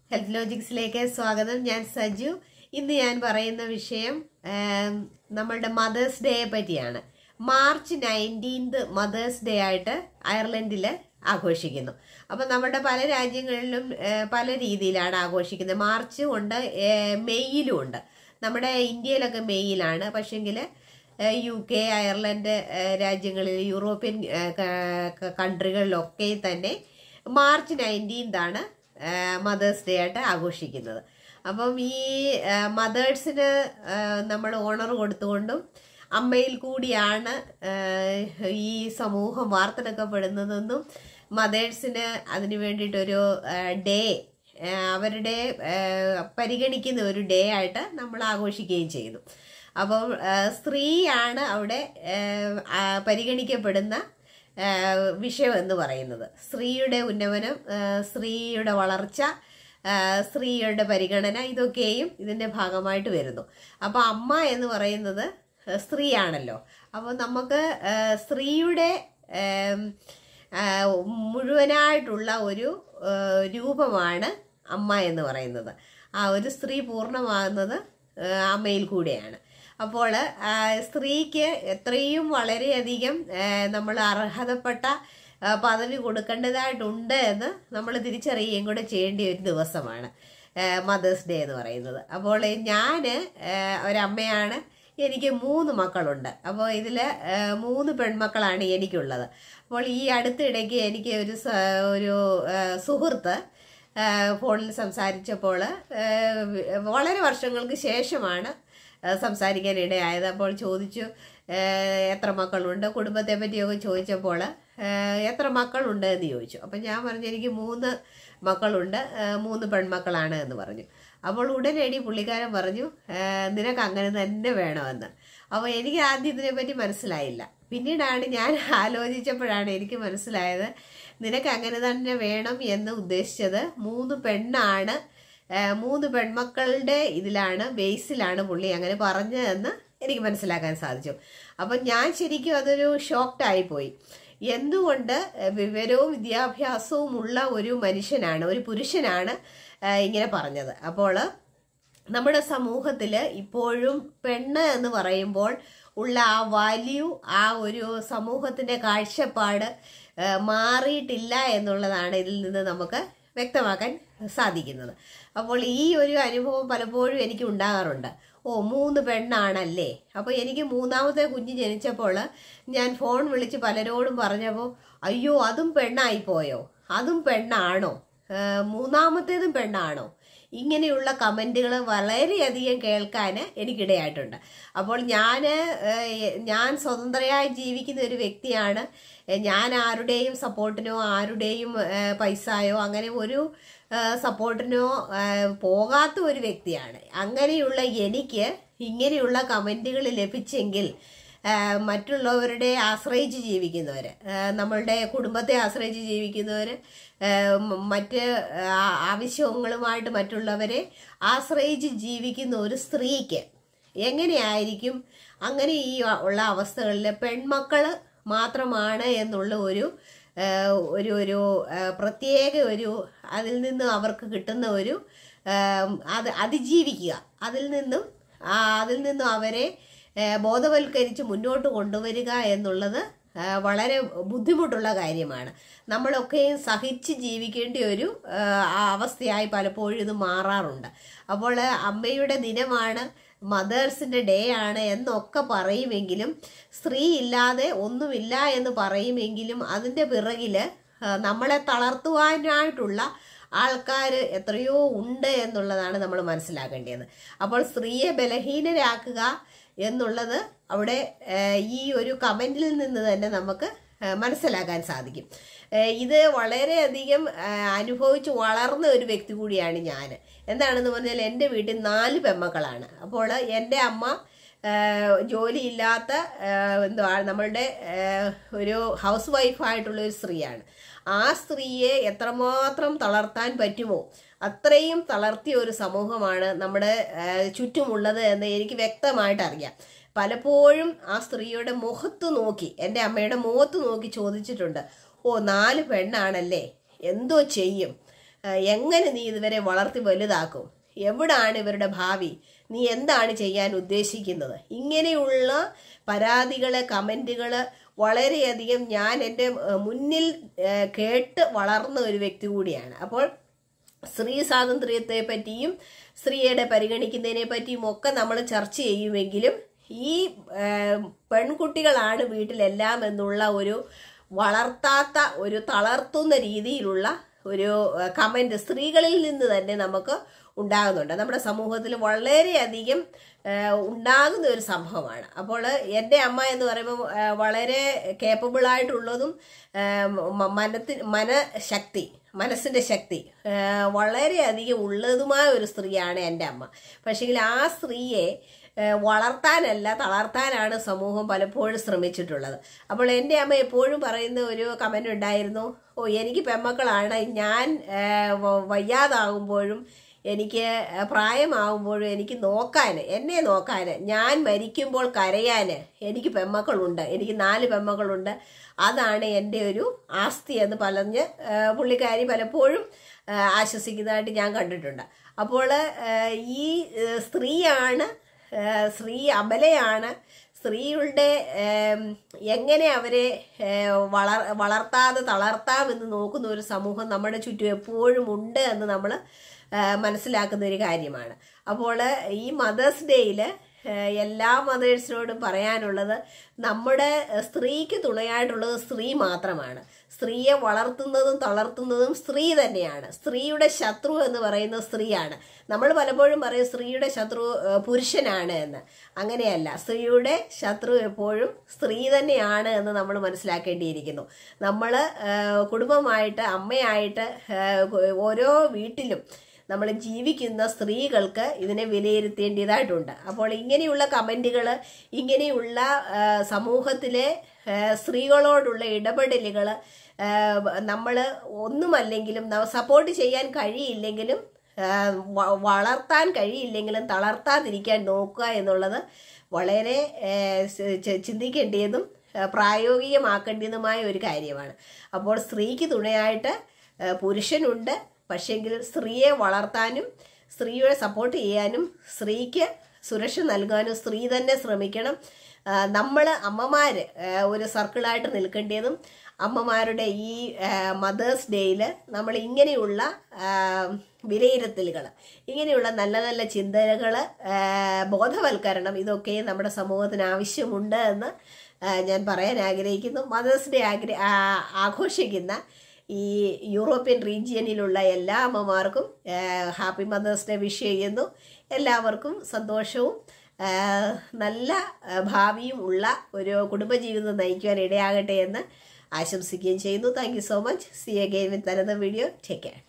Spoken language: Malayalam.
ഹെൽത്ത് ലോജിക്സിലേക്ക് സ്വാഗതം ഞാൻ സജു ഇന്ന് ഞാൻ പറയുന്ന വിഷയം ആം, നമ്മളുടെ മദേഴ്സ് ഡേയെ പറ്റിയാണ് മാർച്ച് നയൻറ്റീൻത് മദേഴ്സ് ഡേ ആയിട്ട് അയർലൻഡിൽ ആഘോഷിക്കുന്നു അപ്പം നമ്മുടെ പല രാജ്യങ്ങളിലും ആ, പല രീതിയിലാണ് ആഘോഷിക്കുന്നത് മാർച്ച് ഉണ്ട് ഏ, മെയ്യിലും ഉണ്ട് നമ്മുടെ ഇന്ത്യയിലൊക്കെ മെയ്യിലാണ് പക്ഷെങ്കിൽ യു കെ അയർലൻഡ് ആ, രാജ്യങ്ങളിൽ യൂറോപ്യൻ ആ, ക- ക- കൺട്രികളിലൊക്കെ തന്നെ മാർച്ച് നയൻറ്റീൻതാണ് മദേഴ്സ് ഡേ ആയിട്ട് ആഘോഷിക്കുന്നത് അപ്പം ഈ മദേഴ്സിന് നമ്മൾ ഓണർ കൊടുത്തുകൊണ്ടും അമ്മയിൽ കൂടിയാണ് ആ, ഈ സമൂഹം വാർത്തെടുക്കപ്പെടുന്നതെന്നും മദേഴ്സിന് അതിനു വേണ്ടിയിട്ടൊരു ഡേ അവരുടെ ആ, പരിഗണിക്കുന്ന ഒരു ഡേ ആയിട്ട് നമ്മൾ ആഘോഷിക്കുകയും ചെയ്യുന്നു അപ്പം ആ, സ്ത്രീയാണ് അവിടെ ആ, ആ, പരിഗണിക്കപ്പെടുന്ന ആ, വിഷയം എന്ന് പറയുന്നത് സ്ത്രീയുടെ ഉന്നമനം ആ, സ്ത്രീയുടെ വളർച്ച ആ, സ്ത്രീയുടെ പരിഗണന ഇതൊക്കെയും ഇതിന്റെ ഭാഗമായിട്ട് വരുന്നു അപ്പൊ അമ്മ എന്ന് പറയുന്നത് സ്ത്രീയാണല്ലോ അപ്പോൾ നമുക്ക് ആ, സ്ത്രീയുടെ ആം, ആ, മുഴുവനായിട്ടുള്ള ഒരു ആ, രൂപമാണ് അമ്മ എന്ന് പറയുന്നത് ആ ഒരു സ്ത്രീ പൂർണ്ണമാകുന്നത് ആ, അമ്മയിൽ കൂടെയാണ് അപ്പോൾ ആ, സ്ത്രീക്ക് എത്രയും വളരെയധികം നമ്മൾ അർഹതപ്പെട്ട ആ, പദവി കൊടുക്കേണ്ടതായിട്ടുണ്ട് എന്ന് നമ്മൾ തിരിച്ചറിയുകയും കൂടെ ചെയ്യേണ്ട ഒരു ദിവസമാണ് മദേഴ്സ് ഡേ എന്ന് പറയുന്നത് അപ്പോൾ ഞാൻ ഒരമ്മയാണ് എനിക്ക് മൂന്ന് മക്കളുണ്ട് അപ്പോൾ ഇതിൽ മൂന്ന് പെൺമക്കളാണ് എനിക്കുള്ളത് അപ്പോൾ ഈ അടുത്തിടയ്ക്ക് എനിക്ക് ഒരു സ- ഒരു ആ, സുഹൃത്ത് ആ, ഫോണിൽ സംസാരിച്ചപ്പോൾ ആ, വളരെ വർഷങ്ങൾക്ക് ശേഷമാണ് ആ, സംസാരിക്കാൻ ഇടയായത് അപ്പോൾ ചോദിച്ചു ആ, എത്ര മക്കളുണ്ട് കുടുംബത്തെ പറ്റിയൊക്കെ ചോദിച്ചപ്പോൾ ആ, എത്ര മക്കളുണ്ട് എന്ന് ചോദിച്ചു അപ്പം ഞാൻ പറഞ്ഞു എനിക്ക് മൂന്ന് മക്കളുണ്ട് ആ, മൂന്ന് പെൺമക്കളാണ് എന്ന് പറഞ്ഞു അപ്പോൾ ഉടനടി പുള്ളിക്കാരൻ പറഞ്ഞു ആ, നിനക്ക് അങ്ങനെ തന്നെ വേണമെന്ന് അപ്പോൾ എനിക്ക് ആദ്യം ഇതിനെപ്പറ്റി മനസ്സിലായില്ല പിന്നീടാണ് ഞാൻ ആലോചിച്ചപ്പോഴാണ് എനിക്ക് മനസ്സിലായത് നിനക്ക് അങ്ങനെ തന്നെ വേണം എന്ന് ഉദ്ദേശിച്ചത് മൂന്ന് പെണ്ണാണ് ആ, മൂന്ന് പെൺമക്കളുടെ ഇതിലാണ് ബേസിലാണ് പുള്ളി അങ്ങനെ പറഞ്ഞതെന്ന് എനിക്ക് മനസ്സിലാക്കാൻ സാധിച്ചു അപ്പം ഞാൻ ശരിക്കും അതൊരു ഷോക്ക്ഡായി പോയി എന്തുകൊണ്ട് വിവരവും വിദ്യാഭ്യാസവും ഉള്ള ഒരു മനുഷ്യനാണ് ഒരു പുരുഷനാണ് ആ, ഇങ്ങനെ പറഞ്ഞത് അപ്പോൾ നമ്മുടെ സമൂഹത്തിൽ ഇപ്പോഴും പെണ്ണ് എന്ന് പറയുമ്പോൾ ഉള്ള ആ വാല്യൂ ആ ഒരു സമൂഹത്തിന്റെ കാഴ്ചപ്പാട് ആ, മാറിയിട്ടില്ല എന്നുള്ളതാണ് ഇതിൽ നിന്ന് നമുക്ക് വ്യക്തമാക്കാൻ സാധിക്കുന്നത് അപ്പോൾ ഈ ഒരു അനുഭവം പലപ്പോഴും എനിക്ക് ഉണ്ടാകാറുണ്ട് ഓ മൂന്ന് പെണ്ണാണല്ലേ അപ്പോൾ എനിക്ക് മൂന്നാമത്തെ കുഞ്ഞ് ജനിച്ചപ്പോൾ ഞാൻ ഫോൺ വിളിച്ച് പലരോടും പറഞ്ഞപ്പോൾ അയ്യോ അതും പെണ്ണായി പോയോ അതും പെണ്ണാണോ ആ, മൂന്നാമത്തേതും പെണ്ണാണോ ഇങ്ങനെയുള്ള കമൻറ്റുകൾ വളരെയധികം കേൾക്കാൻ എനിക്കിടയായിട്ടുണ്ട് അപ്പോൾ ഞാൻ ഞാൻ സ്വതന്ത്രയായി ജീവിക്കുന്ന ഒരു വ്യക്തിയാണ് ഏ, ഞാൻ ആരുടെയും സപ്പോർട്ടിനോ ആരുടെയും ഏ, പൈസയോ അങ്ങനെ ഒരു ഏ, സപ്പോർട്ടിനോ ഏ, പോകാത്ത ഒരു വ്യക്തിയാണ് അങ്ങനെയുള്ള എനിക്ക് ഇങ്ങനെയുള്ള കമൻറ്റുകൾ ലഭിച്ചെങ്കിൽ ആ, മറ്റുള്ളവരുടെ ആശ്രയിച്ച് ജീവിക്കുന്നവർ നമ്മളുടെ കുടുംബത്തെ ആശ്രയിച്ച് ജീവിക്കുന്നവർ മറ്റ് ആ, ആവശ്യങ്ങളുമായിട്ട് മറ്റുള്ളവരെ ആശ്രയിച്ച് ജീവിക്കുന്ന ഒരു സ്ത്രീക്ക് എങ്ങനെയായിരിക്കും അങ്ങനെ ഈ ഉള്ള അവസ്ഥകളിൽ പെൺമക്കൾ മാത്രമാണ് എന്നുള്ള ഒരു ആ, ഒരു ഒരു ആ, പ്രത്യേക ഒരു അതിൽ നിന്ന് അവർക്ക് കിട്ടുന്ന ഒരു ആ, അത് അതിജീവിക്കുക അതിൽ നിന്നും ആ, അതിൽ നിന്നും അവരെ ആ, ബോധവൽക്കരിച്ച് മുന്നോട്ട് കൊണ്ടുവരിക എന്നുള്ളത് ആ, വളരെ ബുദ്ധിമുട്ടുള്ള കാര്യമാണ് നമ്മളൊക്കെയും സഹിച്ച് ജീവിക്കേണ്ട ഒരു ആ, ആ അവസ്ഥയായി പലപ്പോഴും ഇത് മാറാറുണ്ട് അപ്പോൾ അമ്മയുടെ ദിനമാണ് മദേഴ്സിന്റെ ഡേ ആണ് എന്നൊക്കെ പറയുമെങ്കിലും സ്ത്രീ ഇല്ലാതെ ഒന്നുമില്ല എന്ന് പറയുമെങ്കിലും അതിൻ്റെ പിറകില് ആ, നമ്മളെ തളർത്തുവാനായിട്ടുള്ള ആൾക്കാർ എത്രയോ ഉണ്ട് എന്നുള്ളതാണ് നമ്മൾ മനസ്സിലാക്കേണ്ടത് അപ്പോൾ സ്ത്രീയെ ബലഹീനരാക്കുക എന്നുള്ളത് അവിടെ ഏഹ്, ഈ ഒരു കമൻറ്റിൽ നിന്ന് തന്നെ നമുക്ക് ഏഹ്, മനസ്സിലാക്കാൻ സാധിക്കും ഏഹ്, ഇത് വളരെയധികം ഏഹ്, അനുഭവിച്ച് വളർന്ന ഒരു വ്യക്തി കൂടിയാണ് ഞാൻ എന്താണെന്ന് പറഞ്ഞാൽ എൻ്റെ വീട്ടിൽ നാല് പെമ്മക്കളാണ് അപ്പോൾ എൻ്റെ അമ്മ ഏഹ്, ജോലിയില്ലാത്ത ഏഹ്, എന്തുവാ നമ്മളുടെ ഏഹ്, ഒരു ഹൗസ് വൈഫായിട്ടുള്ള ഒരു സ്ത്രീയാണ് ആ സ്ത്രീയെ എത്രമാത്രം തളർത്താൻ പറ്റുമോ അത്രയും തളർത്തിയ ഒരു സമൂഹമാണ് നമ്മുടെ ഏഹ്, ചുറ്റുമുള്ളത് എന്ന് എനിക്ക് വ്യക്തമായിട്ട് അറിയാം പലപ്പോഴും ആ സ്ത്രീയുടെ മുഖത്ത് നോക്കി എൻ്റെ അമ്മയുടെ മുഖത്ത് നോക്കി ചോദിച്ചിട്ടുണ്ട് ഓ നാല് പെണ്ണാണല്ലേ എന്തോ ചെയ്യും ആ, എങ്ങനെ നീ ഇതുവരെ വളർത്തി വലുതാക്കും എവിടാണ് ഇവരുടെ ഭാവി നീ എന്താണ് ചെയ്യാൻ ഉദ്ദേശിക്കുന്നത് ഇങ്ങനെയുള്ള പരാതികള് കമൻറ്റുകള് വളരെയധികം ഞാൻ എൻ്റെ ആ, മുന്നിൽ ആ, കേട്ട് വളർന്ന ഒരു വ്യക്തി കൂടിയാണ് അപ്പോൾ സ്ത്രീ സ്വാതന്ത്ര്യത്തെ പറ്റിയും സ്ത്രീയുടെ പരിഗണിക്കുന്നതിനെ പറ്റിയും ഒക്കെ നമ്മൾ ചർച്ച ചെയ്യുമെങ്കിലും ഈ ആ, പെൺകുട്ടികളാണ് വീട്ടിലെല്ലാം എന്നുള്ള ഒരു വളർത്താത്ത ഒരു തളർത്തുന്ന രീതിയിലുള്ള ഒരു കമന്റ് സ്ത്രീകളിൽ നിന്ന് തന്നെ നമുക്ക് ഉണ്ടാകുന്നുണ്ട് നമ്മുടെ സമൂഹത്തിൽ വളരെയധികം ആ, ഉണ്ടാകുന്ന ഒരു സംഭവമാണ് അപ്പോൾ എൻ്റെ അമ്മ എന്ന് പറയുമ്പോൾ ആ, വളരെ കേപ്പബിൾ ആയിട്ടുള്ളതും ആ, മ- മനത്തി മനഃശക്തി മനസ്സിന്റെ ശക്തി ആ, വളരെയധികം ഉള്ളതുമായ ഒരു സ്ത്രീയാണ് എൻ്റെ അമ്മ പക്ഷേങ്കിൽ ആ സ്ത്രീയെ ആ, വളർത്താനല്ല തളർത്താനാണ് സമൂഹം പലപ്പോഴും ശ്രമിച്ചിട്ടുള്ളത് അപ്പോൾ എൻ്റെ അമ്മ എപ്പോഴും പറയുന്ന ഒരു കമൻ്റ് ഉണ്ടായിരുന്നു ഓ എനിക്ക് പെമ്മക്കളാണ് ഞാൻ ആ, വ- വയ്യാതാകുമ്പോഴും എനിക്ക് പ്രായമാകുമ്പോഴും എനിക്ക് നോക്കാൻ എന്നെ നോക്കാൻ ഞാൻ മരിക്കുമ്പോൾ കരയാൻ എനിക്ക് പെമ്മക്കളുണ്ട് എനിക്ക് നാല് പെമ്മക്കളുണ്ട് അതാണ് എൻ്റെ ഒരു ആസ്തി എന്ന് പറഞ്ഞ് ആ, പുള്ളിക്കാരി പലപ്പോഴും ആ, ആശ്വസിക്കുന്നതായിട്ട് ഞാൻ കണ്ടിട്ടുണ്ട് അപ്പോൾ ആ, ഈ ആ, സ്ത്രീയാണ് ആ, സ്ത്രീ അബലയാണ് സ്ത്രീകളുടെ ഏം, എങ്ങനെ അവരെ ഏ, വളർ വളർത്താതെ തളർത്താമെന്ന് നോക്കുന്ന ഒരു സമൂഹം നമ്മുടെ ചുറ്റും എപ്പോഴും ഉണ്ട് എന്ന് നമ്മൾ മനസ്സിലാക്കുന്ന ഒരു കാര്യമാണ് അപ്പോൾ ഈ മദേഴ്സ് ഡേയിൽ എല്ലാ മദേഴ്സിനോടും പറയാനുള്ളത് നമ്മുടെ സ്ത്രീക്ക് തുണയായിട്ടുള്ളത് സ്ത്രീ മാത്രമാണ് സ്ത്രീയെ വളർത്തുന്നതും തളർത്തുന്നതും സ്ത്രീ തന്നെയാണ് സ്ത്രീയുടെ ശത്രു എന്ന് പറയുന്നത് സ്ത്രീയാണ് നമ്മൾ പലപ്പോഴും പറയും സ്ത്രീയുടെ ശത്രു ഏഹ്, പുരുഷനാണ് എന്ന് അങ്ങനെയല്ല സ്ത്രീയുടെ ശത്രു എപ്പോഴും സ്ത്രീ തന്നെയാണ് എന്ന് നമ്മൾ മനസ്സിലാക്കേണ്ടിയിരിക്കുന്നു നമ്മൾ കുടുംബമായിട്ട് അമ്മയായിട്ട് ഏഹ്, ഓരോ വീട്ടിലും നമ്മൾ ജീവിക്കുന്ന സ്ത്രീകൾക്ക് ഇതിനെ വിലയിരുത്തേണ്ടതായിട്ടുണ്ട് അപ്പോൾ ഇങ്ങനെയുള്ള കമൻറ്റുകൾ ഇങ്ങനെയുള്ള ആ, സമൂഹത്തിലെ ആ, സ്ത്രീകളോടുള്ള ഇടപെടലുകൾ നമ്മൾ ഒന്നുമല്ലെങ്കിലും സപ്പോർട്ട് ചെയ്യാൻ കഴിയില്ലെങ്കിലും ആ, വ- വളർത്താൻ കഴിയില്ലെങ്കിലും തളർത്താതിരിക്കാൻ നോക്കുക എന്നുള്ളത് വളരെ ആ, ച- ച- ചിന്തിക്കേണ്ടതും ആ, പ്രായോഗികമാക്കേണ്ടതുമായ ഒരു കാര്യമാണ് അപ്പോൾ സ്ത്രീക്ക് തുണയായിട്ട് ആ, പുരുഷനുണ്ട് പക്ഷേങ്കിൽ സ്ത്രീയെ വളർത്താനും സ്ത്രീയെ സപ്പോർട്ട് ചെയ്യാനും സ്ത്രീക്ക് സുരക്ഷ നൽകാനും സ്ത്രീ തന്നെ ശ്രമിക്കണം നമ്മൾ അമ്മമാർ ഒരു സർക്കിളായിട്ട് നിൽക്കേണ്ടതും അമ്മമാരുടെ ഈ മദേഴ്സ് ഡേയിൽ നമ്മൾ ഇങ്ങനെയുള്ള വിലയിരുത്തലുകൾ ഇങ്ങനെയുള്ള നല്ല നല്ല ചിന്തകൾ ബോധവൽക്കരണം ഇതൊക്കെ നമ്മുടെ സമൂഹത്തിന് ആവശ്യമുണ്ട് എന്ന് ആ, ഞാൻ പറയാൻ ആഗ്രഹിക്കുന്നു മദേഴ്സ് ഡേ ആഗ്ര ആ- ആഘോഷിക്കുന്ന ഈ യൂറോപ്യൻ റീജിയനിലുള്ള എല്ലാ അമ്മമാർക്കും ഹാപ്പി മദേഴ്സ് ഡേ വിഷ് ചെയ്യുന്നു എല്ലാവർക്കും സന്തോഷവും ആ, നല്ല ആ, ഭാവിയും ഉള്ള ഒരു കുടുംബജീവിതം നയിക്കുവാൻ ഇടയാകട്ടെ എന്ന് ആശംസിക്കുകയും ചെയ്യുന്നു thank you so much see again with another video take care